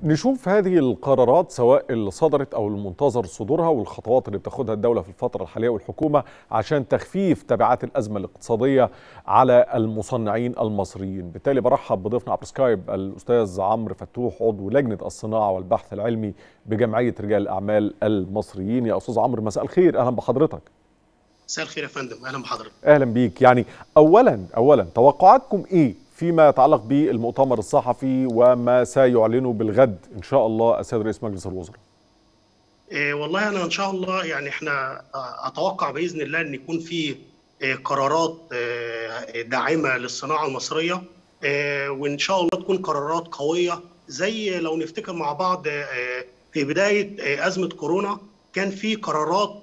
نشوف هذه القرارات سواء اللي صدرت او المنتظر صدورها والخطوات اللي بتاخدها الدوله في الفتره الحاليه والحكومه عشان تخفيف تبعات الازمه الاقتصاديه على المصنعين المصريين، بالتالي برحب بضيفنا عبر سكايب الاستاذ عمرو فتوح عضو لجنه الصناعه والبحث العلمي بجمعيه رجال الاعمال المصريين، يا استاذ عمرو مساء الخير اهلا بحضرتك. مساء الخير يا فندم اهلا بحضرتك. اهلا بيك، يعني اولا اولا توقعاتكم ايه فيما يتعلق بالمؤتمر الصحفي وما سيعلنه بالغد ان شاء الله السيد رئيس مجلس الوزراء إيه والله انا ان شاء الله يعني احنا اتوقع باذن الله ان يكون في إيه قرارات إيه داعمه للصناعه المصريه وان شاء الله تكون قرارات قويه زي لو نفتكر مع بعض في بدايه ازمه كورونا كان في قرارات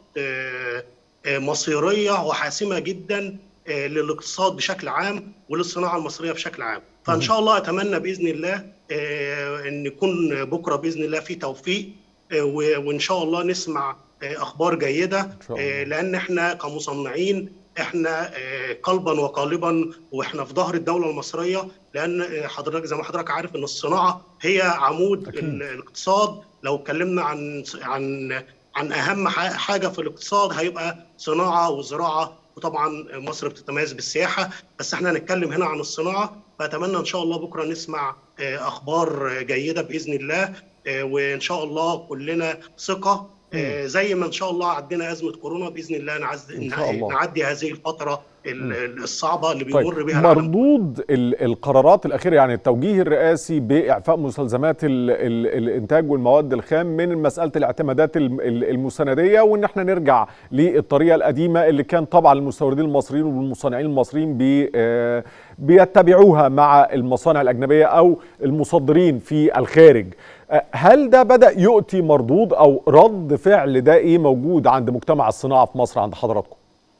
مصيريه وحاسمه جدا للاقتصاد بشكل عام وللصناعه المصريه بشكل عام فان شاء الله اتمنى باذن الله ان يكون بكره باذن الله في توفيق وان شاء الله نسمع اخبار جيده لان احنا كمصنعين احنا قلبا وقالبا واحنا في ظهر الدوله المصريه لان حضرتك زي ما حضرتك عارف ان الصناعه هي عمود أكيد. الاقتصاد لو اتكلمنا عن عن عن اهم حاجه في الاقتصاد هيبقى صناعه وزراعه وطبعا مصر بتتميز بالسياحه بس احنا هنتكلم هنا عن الصناعه فاتمنى ان شاء الله بكره نسمع اخبار جيده باذن الله وان شاء الله كلنا ثقه زي ما ان شاء الله عدينا ازمه كورونا باذن الله نعدي هذه الفتره الصعبه اللي بيمر طيب بها مردود القرارات الاخيره يعني التوجيه الرئاسي باعفاء مستلزمات الانتاج والمواد الخام من مساله الاعتمادات المستنديه وان احنا نرجع للطريقه القديمه اللي كان طبعا المستوردين المصريين والمصنعين المصريين بي بيتبعوها مع المصانع الاجنبيه او المصدرين في الخارج هل ده بدا يؤتي مردود او رد فعل ده ايه موجود عند مجتمع الصناعه في مصر عند حضراتكم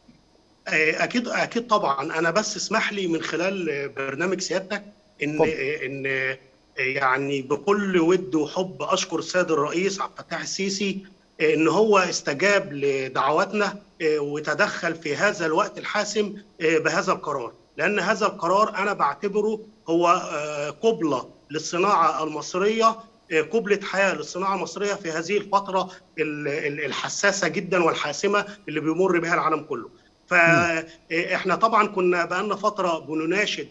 اكيد اكيد طبعا انا بس اسمح لي من خلال برنامج سيادتك ان طب. ان يعني بكل ود وحب اشكر السيد الرئيس عبد الفتاح السيسي ان هو استجاب لدعواتنا وتدخل في هذا الوقت الحاسم بهذا القرار لان هذا القرار انا بعتبره هو قبله للصناعه المصريه قبلة حياة للصناعة المصرية في هذه الفترة الحساسة جدا والحاسمة اللي بيمر بها العالم كله فاحنا طبعا كنا بقالنا فتره بنناشد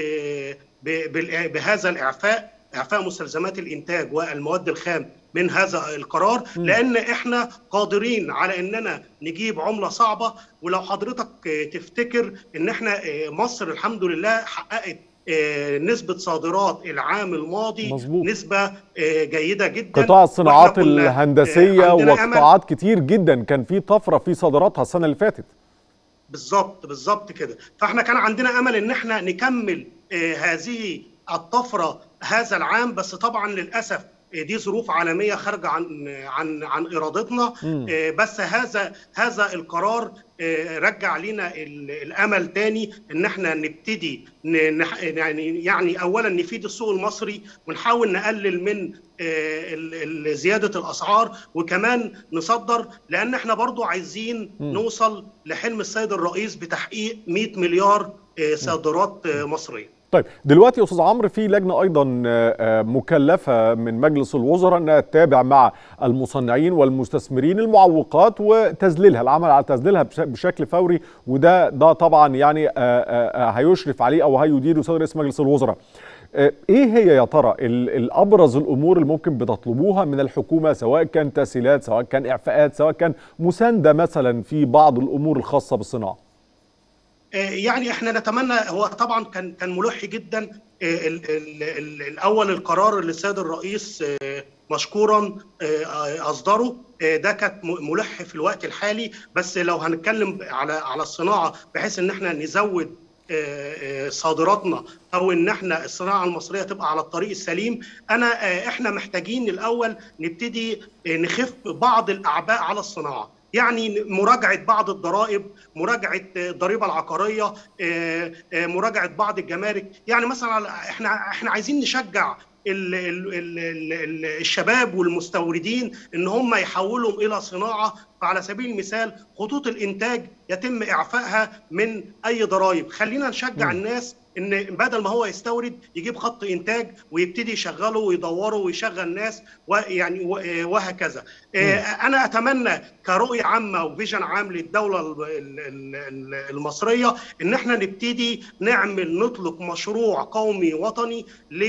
بهذا الاعفاء اعفاء مستلزمات الانتاج والمواد الخام من هذا القرار لان احنا قادرين على اننا نجيب عمله صعبه ولو حضرتك تفتكر ان احنا مصر الحمد لله حققت نسبة صادرات العام الماضي مزبوط. نسبة جيدة جدا قطاع الصناعات الهندسية وقطاعات كتير جدا كان في طفرة في صادراتها السنة اللي فاتت بالظبط بالظبط كده فاحنا كان عندنا امل ان احنا نكمل آه هذه الطفره هذا العام بس طبعا للاسف آه دي ظروف عالميه خارجه عن عن عن ارادتنا آه بس هذا هذا القرار رجع لنا الامل تاني ان احنا نبتدي يعني يعني اولا نفيد السوق المصري ونحاول نقلل من زياده الاسعار وكمان نصدر لان احنا برضو عايزين م. نوصل لحلم السيد الرئيس بتحقيق 100 مليار صادرات مصريه طيب دلوقتي يا استاذ عمرو في لجنه ايضا مكلفه من مجلس الوزراء انها تتابع مع المصنعين والمستثمرين المعوقات وتذليلها العمل على تذليلها بشكل فوري وده ده طبعا يعني هيشرف عليه او هيديره سيد رئيس مجلس الوزراء ايه هي يا ترى الابرز الامور اللي ممكن بتطلبوها من الحكومه سواء كان تسهيلات سواء كان اعفاءات سواء كان مسانده مثلا في بعض الامور الخاصه بالصناعه يعني احنا نتمنى هو طبعا كان كان ملح جدا ال ال ال الاول القرار اللي السيد الرئيس مشكورا اصدره ده كانت ملح في الوقت الحالي بس لو هنتكلم على على الصناعه بحيث ان احنا نزود صادراتنا او ان احنا الصناعه المصريه تبقى على الطريق السليم انا احنا محتاجين الاول نبتدي نخف بعض الاعباء على الصناعه يعني مراجعه بعض الضرائب مراجعه الضريبه العقاريه مراجعه بعض الجمارك يعني مثلا احنا احنا عايزين نشجع ال ال ال ال الشباب والمستوردين ان هم يحولهم الى صناعه فعلى سبيل المثال خطوط الانتاج يتم اعفائها من اي ضرائب خلينا نشجع م. الناس ان بدل ما هو يستورد يجيب خط انتاج ويبتدي يشغله ويدوره ويشغل ناس ويعني وهكذا م. انا اتمنى كرؤيه عامه وفيجن عام للدوله المصريه ان احنا نبتدي نعمل نطلق مشروع قومي وطني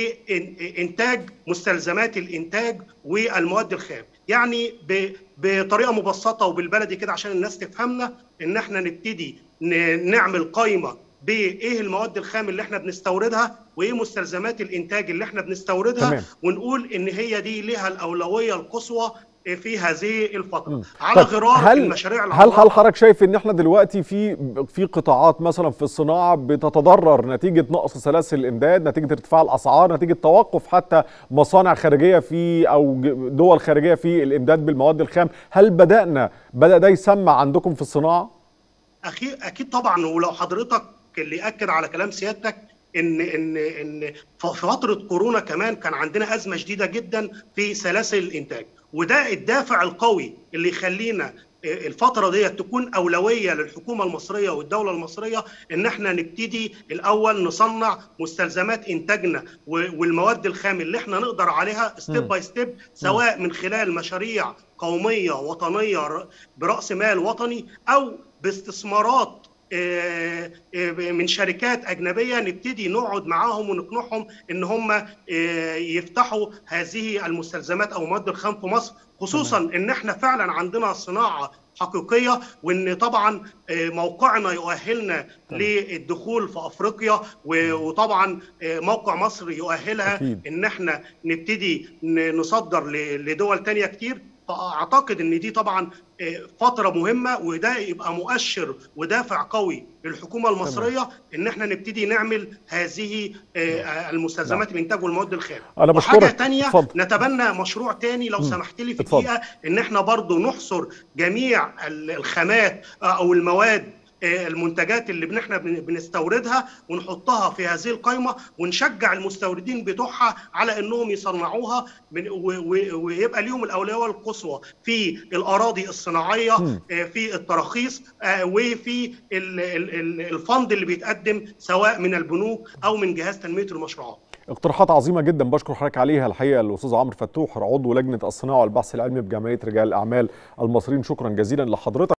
لانتاج مستلزمات الانتاج والمواد الخام يعني بطريقه مبسطه وبالبلدي كده عشان الناس تفهمنا ان احنا نبتدي نعمل قائمه بايه المواد الخام اللي احنا بنستوردها وايه مستلزمات الانتاج اللي احنا بنستوردها تمام. ونقول ان هي دي لها الاولويه القصوى في هذه الفتره م. على غرار هل المشاريع هل هل حضرتك شايف ان احنا دلوقتي في في قطاعات مثلا في الصناعه بتتضرر نتيجه نقص سلاسل الامداد نتيجه ارتفاع الاسعار نتيجه توقف حتى مصانع خارجيه في او دول خارجيه في الامداد بالمواد الخام هل بدانا بدا ده يسمع عندكم في الصناعه اكيد اكيد طبعا ولو حضرتك اللي اكد على كلام سيادتك ان ان ان في فتره كورونا كمان كان عندنا ازمه شديده جدا في سلاسل الانتاج وده الدافع القوي اللي يخلينا الفترة دي تكون أولوية للحكومة المصرية والدولة المصرية إن احنا نبتدي الأول نصنع مستلزمات إنتاجنا والمواد الخام اللي احنا نقدر عليها ستيب باي ستيب سواء من خلال مشاريع قومية وطنية برأس مال وطني أو باستثمارات من شركات اجنبيه نبتدي نقعد معاهم ونقنعهم ان هم يفتحوا هذه المستلزمات او المواد الخام في مصر خصوصا ان احنا فعلا عندنا صناعه حقيقيه وان طبعا موقعنا يؤهلنا للدخول في افريقيا وطبعا موقع مصر يؤهلها أكيد. ان احنا نبتدي نصدر لدول تانية كتير فاعتقد ان دي طبعا فتره مهمه وده يبقى مؤشر ودافع قوي للحكومه المصريه ان احنا نبتدي نعمل هذه المستلزمات الانتاج والمواد الخام انا وحاجه ثانيه نتبنى مشروع ثاني لو سمحت لي في دقيقه ان احنا برضو نحصر جميع الخامات او المواد المنتجات اللي احنا بنستوردها ونحطها في هذه القائمه ونشجع المستوردين بتوعها على انهم يصنعوها ويبقى ليهم الاولويه القصوى في الاراضي الصناعيه في التراخيص وفي الفند اللي بيتقدم سواء من البنوك او من جهاز تنميه المشروعات. اقتراحات عظيمه جدا بشكر حضرتك عليها الحقيقه الاستاذ عمرو فتوح عضو لجنه الصناعه والبحث العلمي بجمعيه رجال الاعمال المصريين شكرا جزيلا لحضرتك